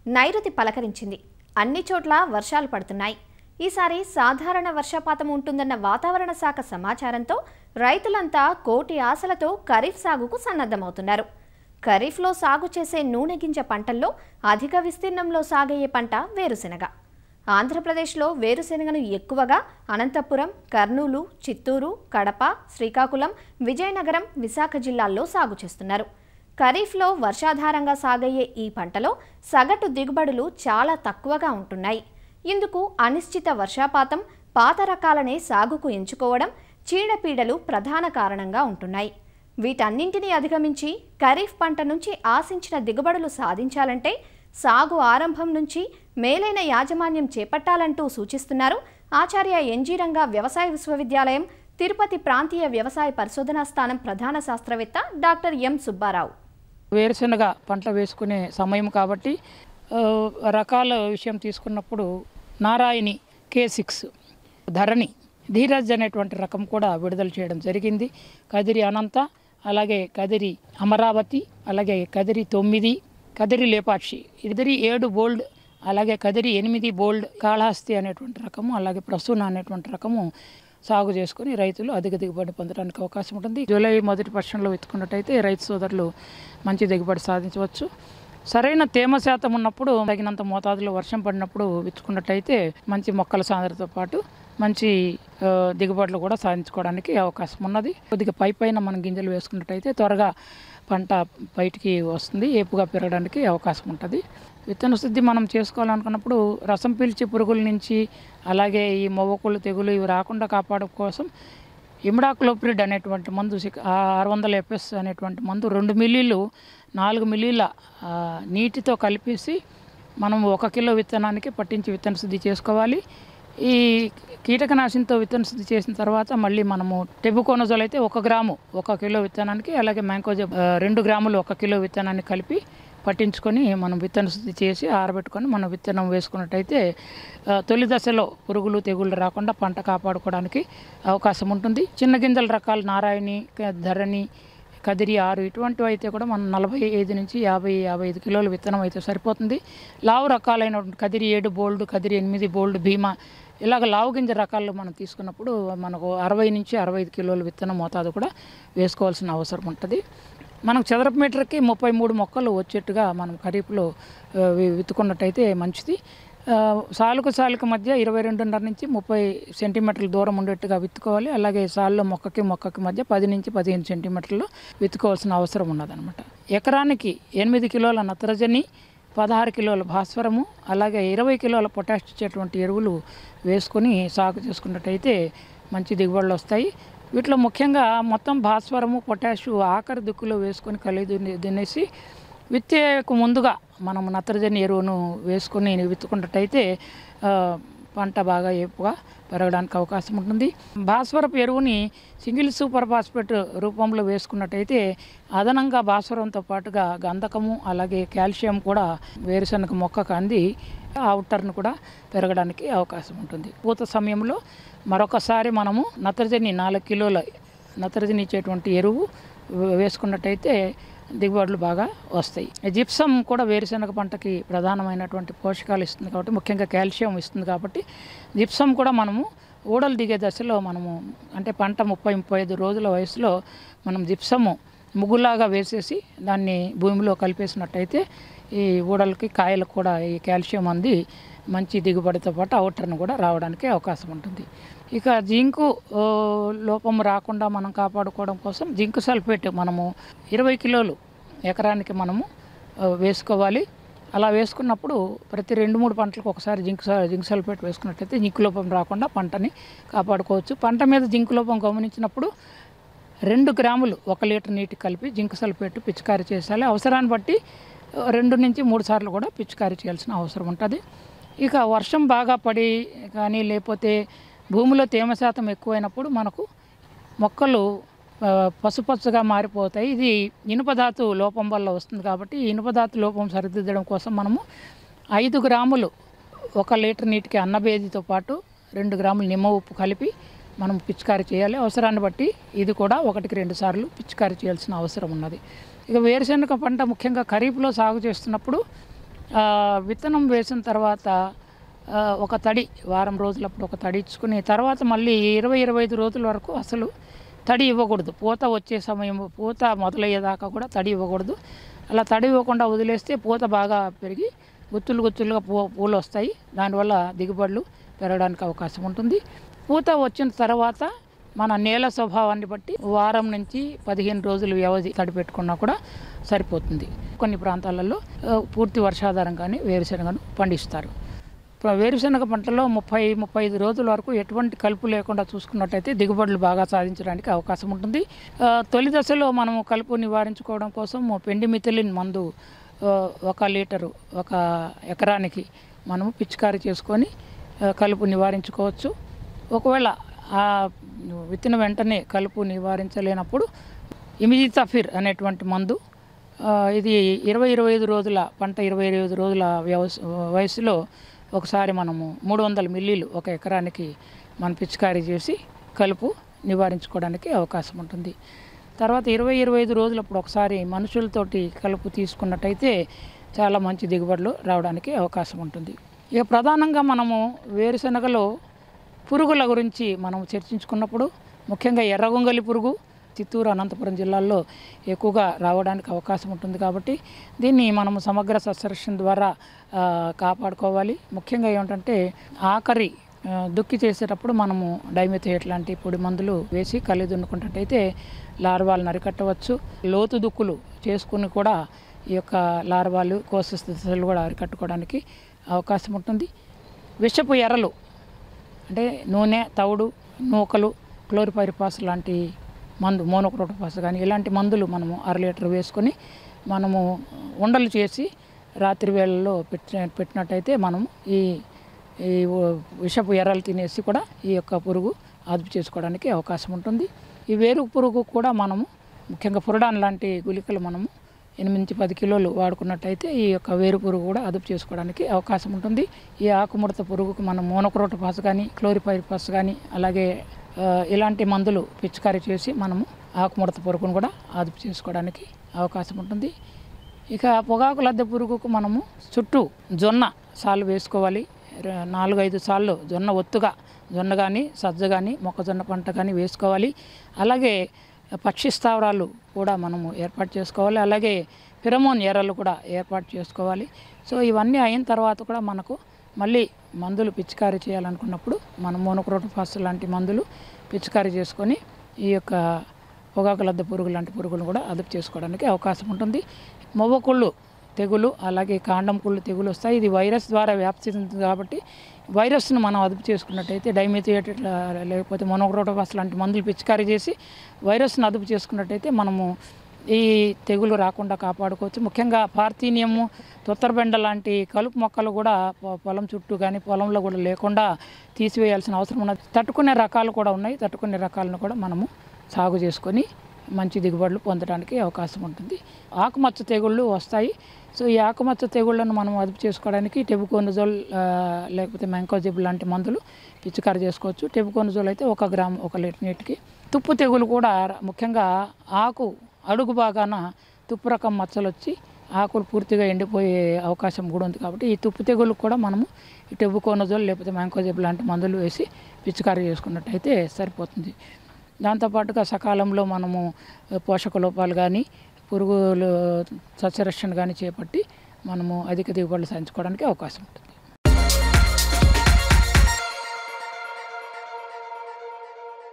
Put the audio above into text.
నైరుతి పలకరించింది అన్ని చోట్ల వర్షాలు పడుతున్నాయి ఈసారి సాధారణ వర్షపాతం ఉంటుందన్న వాతావరణ శాఖ సమాచారంతో రైతులంతా కోటి ఆశలతో ఖరీఫ్ సాగుకు సన్నద్ధమవుతున్నారు ఖరీఫ్లో సాగు చేసే నూనె గింజ పంటల్లో అధిక విస్తీర్ణంలో సాగయ్యే పంట వేరుశెనగ ఆంధ్రప్రదేశ్లో వేరుశెనగను ఎక్కువగా అనంతపురం కర్నూలు చిత్తూరు కడప శ్రీకాకుళం విజయనగరం విశాఖ జిల్లాల్లో సాగు చేస్తున్నారు ఖరీఫ్లో వర్షాధారంగా సాగయ్యే ఈ పంటలో సగటు దిగుబడులు చాలా తక్కువగా ఉంటున్నాయి ఇందుకు అనిశ్చిత వర్షాపాతం పాత రకాలనే సాగుకు ఎంచుకోవడం చీడపీడలు ప్రధాన కారణంగా ఉంటున్నాయి వీటన్నింటినీ అధిగమించి ఖరీఫ్ పంట నుంచి ఆశించిన దిగుబడులు సాధించాలంటే సాగు ఆరంభం నుంచి మేలైన యాజమాన్యం చేపట్టాలంటూ సూచిస్తున్నారు ఆచార్య ఎన్జీ రంగా వ్యవసాయ విశ్వవిద్యాలయం తిరుపతి ప్రాంతీయ వ్యవసాయ పరిశోధనా స్థానం ప్రధాన శాస్త్రవేత్త డాక్టర్ ఎం సుబ్బారావు వేరుశనగ పంట వేసుకునే సమయం కాబట్టి ఆ, రకాల విషయం తీసుకున్నప్పుడు నారాయణి కే సిక్స్ ధరణి ధీరజ్ అనేటువంటి రకం కూడా విడుదల చేయడం జరిగింది కదిరి అనంత అలాగే కదిరి అమరావతి అలాగే కదిరి తొమ్మిది కదిరి లేపాక్షి కదిరి ఏడు బోల్డ్ అలాగే కదిరి ఎనిమిది బోల్డ్ కాళహస్తి అనేటువంటి రకము అలాగే ప్రసూన అనేటువంటి రకము సాగు చేసుకుని రైతులు అధిక దిగుబడి పొందడానికి అవకాశం ఉంటుంది జూలై మొదటి పక్షంలో విత్తుకున్నట్టయితే రైతు సోదరులు మంచి దిగుబడి సాధించవచ్చు సరైన తేమ శాతం ఉన్నప్పుడు తగినంత మోతాదులో వర్షం పడినప్పుడు విత్తుకున్నట్టయితే మంచి మొక్కల సాంద్రతతో పాటు మంచి ఆ, దిగుబడులు కూడా సాధించుకోవడానికి అవకాశం ఉన్నది కొద్దిగా పై పైన మనం గింజలు వేసుకున్నట్టయితే త్వరగా పంట బయటికి వస్తుంది ఏపుగా పెరగడానికి అవకాశం ఉంటుంది విత్తన శుద్ధి మనం చేసుకోవాలనుకున్నప్పుడు రసం పీల్చే పురుగుల నుంచి అలాగే ఈ మొవ్వకుళ్ళు తెగులు ఇవి రాకుండా కాపాడడం కోసం ఇమిడాక్లోప్రిడ్ అనేటువంటి మందు సిక్- ఆ ఆరు వందల ఎఫ్ఎస్ అనేటువంటి మందు రెండు మిల్లీలు నాలుగు మిల్లీల ఆ, నీటితో కలిపేసి మనం ఒక కిలో విత్తనానికి పట్టించి విత్తన శుద్ధి చేసుకోవాలి ఈ కీటకనాశినితో విత్తన శుద్ధి చేసిన తర్వాత మళ్ళీ మనము టెబుకోనజోల్ అయితే ఒక గ్రాము ఒక కిలో విత్తనానికి అలాగే మ్యాంకోజెబ్ ఆ, రెండు గ్రాములు ఒక కిలో విత్తనాన్ని కలిపి పట్టించుకొని మనం విత్తన శుద్ధి చేసి ఆరబెట్టుకొని మనం విత్తనం వేసుకున్నట్టయితే ఆ, తొలి దశలో పురుగులు తెగుళ్ళు రాకుండా పంట కాపాడుకోవడానికి అవకాశం ఉంటుంది చిన్న గింజల రకాలు నారాయణి క- ధరణి కదిరి ఆరు ఇటువంటివి అయితే కూడా మనం నలభై ఐదు నుంచి యాభై యాభై ఐదు కిలోల విత్తనం అయితే సరిపోతుంది లావు రకాలైన కదిరి ఏడు బోల్డ్ కదిరి ఎనిమిది బోల్డ్ భీమా ఇలాగ లావు గింజ రకాలు మనం తీసుకున్నప్పుడు మనకు అరవై నుంచి అరవై ఐదు కిలోల విత్తనం మోతాదు కూడా వేసుకోవాల్సిన అవసరం ఉంటుంది మనకు చదరపు మీటర్కి ముప్పై మూడు మొక్కలు వచ్చేట్టుగా మనం ఖరీఫ్లో ఆ, వి- విత్తుకున్నట్టయితే మంచిది ఆ, సాలుకు సాలుకు మధ్య ఇరవై రెండున్నర నుంచి ముప్పై సెంటీమీటర్ల దూరం ఉండేట్టుగా విత్తుకోవాలి అలాగే సాల్లో మొక్కకి మొక్కకి మధ్య పది నుంచి పదిహేను సెంటీమీటర్లు విత్తుకోవాల్సిన అవసరం ఉన్నదనమాట ఎకరానికి ఎనిమిది కిలోల నత్రజని పదహారు కిలోల భాస్వరము అలాగే ఇరవై కిలోల పొటాష్ ఇచ్చేటువంటి ఎరువులు వేసుకొని సాగు చేసుకున్నట్టయితే మంచి దిగుబడులు వస్తాయి వీటిలో ముఖ్యంగా మొత్తం భాస్వరము పొటాషు ఆఖరి దిక్కులో వేసుకొని కలిగి దున్ని- దున్నేసి విత్తేకు ముందుగా మనం నత్రజని ఎరువును వేసుకొని విత్తుకున్నట్టయితే ఆ, పంట బాగా ఏపుగా పెరగడానికి అవకాశం ఉంటుంది భాస్వరపు ఎరువుని సింగిల్ సూపర్ ఫాస్ఫేట్ రూపంలో వేసుకున్నట్టయితే అదనంగా భాస్వరంతో పాటుగా గంధకము అలాగే కాల్షియం కూడా వేరుశనగ మొక్కకు అంది అవుటర్ను కూడా పెరగడానికి అవకాశం ఉంటుంది పూత సమయంలో మరొకసారి మనము నత్రజని నాలుగు కిలోల నత్రజని ఇచ్చేటువంటి ఎరువు వే- వేసుకున్నట్టయితే దిగుబడులు బాగా వస్తాయి జిప్సం కూడా వేరుశనగ పంటకి ప్రధానమైనటువంటి పోషకాలు ఇస్తుంది కాబట్టి ముఖ్యంగా కాల్షియం ఇస్తుంది కాబట్టి జిప్సం కూడా మనము ఊడలు దిగే దశలో మనము అంటే పంట ముప్పై ముప్పై ఐదు రోజుల వయసులో మనం జిప్సము ముగ్గులాగా వేసేసి దాన్ని భూమిలో కలిపేసినట్టయితే ఈ ఊడలకి కాయలకు కూడా ఈ కాల్షియం అంది మంచి దిగుబడితో పాటు అవుటర్ను కూడా రావడానికి అవకాశం ఉంటుంది ఇక జింకు ఓ, లోపం రాకుండా మనం కాపాడుకోవడం కోసం జింకు సల్ఫేట్ మనము ఇరవై కిలోలు ఎకరానికి మనము ఆ, వేసుకోవాలి అలా వేసుకున్నప్పుడు ప్రతి రెండు మూడు పంటలకు ఒకసారి జింక్ స- జింక్ సల్ఫేట్ వేసుకున్నట్టయితే జింకు లోపం రాకుండా పంటని కాపాడుకోవచ్చు పంట మీద జింకు లోపం గమనించినప్పుడు రెండు గ్రాములు ఒక లీటర్ నీటి కలిపి జింక్ సల్ఫేట్ పిచికారీ చేయాలి అవసరాన్ని బట్టి ఆ, రెండు నుంచి మూడు సార్లు కూడా పిచికారీ చేయాల్సిన అవసరం ఉంటుంది ఇక వర్షం బాగా పడి కానీ లేకపోతే భూమిలో తేమ శాతం ఎక్కువైనప్పుడు మనకు మొక్కలు ఆ, పసుపచ్చగా మారిపోతాయి ఇది ఇనుపధాతు లోపం వల్ల వస్తుంది కాబట్టి ఈ ఇనుపధాతు లోపం సరిదిద్దడం కోసం మనము ఐదు గ్రాములు ఒక లీటర్ నీటికి అన్నబేదితో పాటు రెండు గ్రాములు నిమ్మ ఉప్పు కలిపి మనం పిచికారీ చేయాలి అవసరాన్ని బట్టి ఇది కూడా ఒకటికి రెండు సార్లు పిచికారీ చేయాల్సిన అవసరం ఉన్నది ఇక వేరుశనగ పంట ముఖ్యంగా ఖరీఫ్లో సాగు చేస్తున్నప్పుడు ఆ, విత్తనం వేసిన తర్వాత ఆ, ఒక తడి వారం రోజులప్పుడు ఒక తడి ఇచ్చుకుని తర్వాత మళ్ళీ ఇరవై ఇరవై ఐదు రోజుల వరకు అసలు తడి ఇవ్వకూడదు పూత వచ్చే సమయం పూత మొదలయ్యేదాకా కూడా తడి ఇవ్వకూడదు అలా తడి ఇవ్వకుండా వదిలేస్తే పూత బాగా పెరిగి గుత్తులు గుత్తులుగా పూ పూలు వస్తాయి దానివల్ల దిగుబడులు పెరగడానికి అవకాశం ఉంటుంది పూత వచ్చిన తర్వాత మన నేల స్వభావాన్ని బట్టి వారం నుంచి పదిహేను రోజులు వ్యవధి తడిపెట్టుకున్నా కూడా సరిపోతుంది కొన్ని ప్రాంతాలలో ఆ, పూర్తి వర్షాధారంగానే వేరుశనగను పండిస్తారు ఇప్పుడు వేరుశనగ పంటలో ముప్పై ముప్పై ఐదు రోజుల వరకు ఎటువంటి కలుపు లేకుండా చూసుకున్నట్టయితే దిగుబడులు బాగా సాధించడానికి అవకాశం ఉంటుంది ఆ, తొలి దశలో మనము కలుపు నివారించుకోవడం కోసం పెండిమిథిలిన్ మందు ఆ, ఒక లీటరు ఒక ఎకరానికి మనము పిచికారీ చేసుకొని ఆ, కలుపు నివారించుకోవచ్చు ఒకవేళ ఆ విత్తిన వెంటనే కలుపు నివారించలేనప్పుడు ఇమిజితఫిర్ అనేటువంటి మందు ఆ, ఇది ఇరవై ఇరవై ఐదు రోజుల పంట ఇరవై ఇరవై ఐదు రోజుల వ్యవస వయసులో ఒకసారి మనము మూడు వందల మిల్లీలు ఒక ఎకరానికి మనం పిచికారీ చేసి కలుపు నివారించుకోవడానికి అవకాశం ఉంటుంది తర్వాత ఇరవై ఇరవై ఐదు రోజులప్పుడు ఒకసారి మనుషులతోటి కలుపు తీసుకున్నట్టయితే చాలా మంచి దిగుబడులు రావడానికి అవకాశం ఉంటుంది ఇక ప్రధానంగా మనము వేరుశనగలో పురుగుల గురించి మనం చర్చించుకున్నప్పుడు ముఖ్యంగా ఎర్రగొంగలి పురుగు చిత్తూరు అనంతపురం జిల్లాల్లో ఎక్కువగా రావడానికి అవకాశం ఉంటుంది కాబట్టి దీన్ని మనము సమగ్ర సస్యరక్షణ ద్వారా ఆ, కాపాడుకోవాలి ముఖ్యంగా ఏమిటంటే ఆఖరి ఆ, దుక్కి చేసేటప్పుడు మనము డైమిథేట్ లాంటి పొడి మందులు వేసి కళ్ళు దున్నుకున్నట్టయితే లార్వాలను అరికట్టవచ్చు లోతు దుక్కులు చేసుకుని కూడా ఈ యొక్క లార్వాలు కోశస్థితులు కూడా అరికట్టుకోవడానికి అవకాశం ఉంటుంది విషపు ఎర్రలు అంటే నూనె తవుడు నూకలు క్లోరిపైరిపాస్ లాంటి మందు మోనోక్రోటోపాస్ కానీ ఇలాంటి మందులు మనము అర లీటర్ వేసుకొని మనము ఉండలు చేసి రాత్రి వేళల్లో పెట్టి పెట్టినట్టయితే మనము ఈ ఈ ఓ- విషపు ఎర్రలు తినేసి కూడా ఈ యొక్క పురుగు అదుపు చేసుకోవడానికి అవకాశం ఉంటుంది ఈ వేరు పురుగు కూడా మనము ముఖ్యంగా పురడాన్ లాంటి గుళికలు మనము ఎనిమిది నుంచి పది కిలోలు వాడుకున్నట్టయితే ఈ యొక్క వేరు పురుగు కూడా అదుపు చేసుకోవడానికి అవకాశం ఉంటుంది ఈ ఆకుముడత పురుగుకు మనం మోనోక్రోటోపాస్ కానీ క్లోరిపైరిపాస్ కానీ అలాగే ఆ, ఇలాంటి మందులు పిచికారీ చేసి మనము ఆకుముడత పురుగును కూడా అదుపు చేసుకోవడానికి అవకాశం ఉంటుంది ఇక పొగాకు లద్దె పురుగుకు మనము చుట్టూ జొన్న సాలు వేసుకోవాలి ర- నాలుగు ఐదు సార్లు జొన్న ఒత్తుగా జొన్న కానీ సజ్జ కానీ మొక్కజొన్న పంట కానీ వేసుకోవాలి అలాగే పక్షి స్థావరాలు కూడా మనము ఏర్పాటు చేసుకోవాలి అలాగే ఫిరమోన్ ఎర్రలు కూడా ఏర్పాటు చేసుకోవాలి సో ఇవన్నీ అయిన తర్వాత కూడా మనకు మళ్ళీ మందులు పిచికారీ చేయాలనుకున్నప్పుడు మనం మోనోక్రోటోఫాస్ లాంటి మందులు పిచికారీ చేసుకొని ఈ యొక్క పొగాకు లద్దె పురుగు లాంటి పురుగులను కూడా అదుపు చేసుకోవడానికి అవకాశం ఉంటుంది మొవ్వ కుళ్ళు తెగులు అలాగే కాండం కుళ్ళు తెగులు వస్తాయి ఇది వైరస్ ద్వారా వ్యాప్తి చెందుతుంది కాబట్టి వైరస్ను మనం అదుపు చేసుకున్నట్టయితే డైమిథియేట్ లేకపోతే మొనోక్రోటోఫాస్ లాంటి మందులు పిచికారీ చేసి వైరస్ను అదుపు చేసుకున్నట్టయితే మనము ఈ తెగులు రాకుండా కాపాడుకోవచ్చు ముఖ్యంగా పార్థీనియము తొత్తరబెండ లాంటి కలుపు మొక్కలు కూడా పొ- పొలం చుట్టూ కానీ పొలంలో కూడా లేకుండా తీసివేయాల్సిన అవసరం ఉన్నది తట్టుకునే రకాలు కూడా ఉన్నాయి తట్టుకునే రకాలను కూడా మనము సాగు చేసుకొని మంచి దిగుబడులు పొందడానికి అవకాశం ఉంటుంది ఆకుమచ్చ తెగుళ్ళు వస్తాయి సో ఈ ఆకుమచ్చ తెగుళ్ళను మనం అదుపు చేసుకోవడానికి టెబుకోనజోల్ ఆ, లేకపోతే మెంకోజిబ్ లాంటి మందులు పిచికారి చేసుకోవచ్చు టెబుకోనజోల్ అయితే ఒక గ్రామ్ ఒక లీటర్ నీటికి తుప్పు తెగులు కూడా ముఖ్యంగా ఆకు అడుగు భాగాన తుప్పు రకం మచ్చలు వచ్చి ఆకులు పూర్తిగా ఎండిపోయే అవకాశం కూడా ఉంది కాబట్టి ఈ తుప్పు తెగులకు కూడా మనము ఈ టెబుకోనజోల్ లేకపోతే మ్యాంకోజెబ్ లాంటి మందులు వేసి పిచికారీ చేసుకున్నట్టయితే సరిపోతుంది దాంతోపాటుగా సకాలంలో మనము పోషక లోపాలు కానీ పురుగులు సస్యరక్షణ కానీ చేపట్టి మనము అధిక దిగుబడులు సాధించుకోవడానికి అవకాశం ఉంటుంది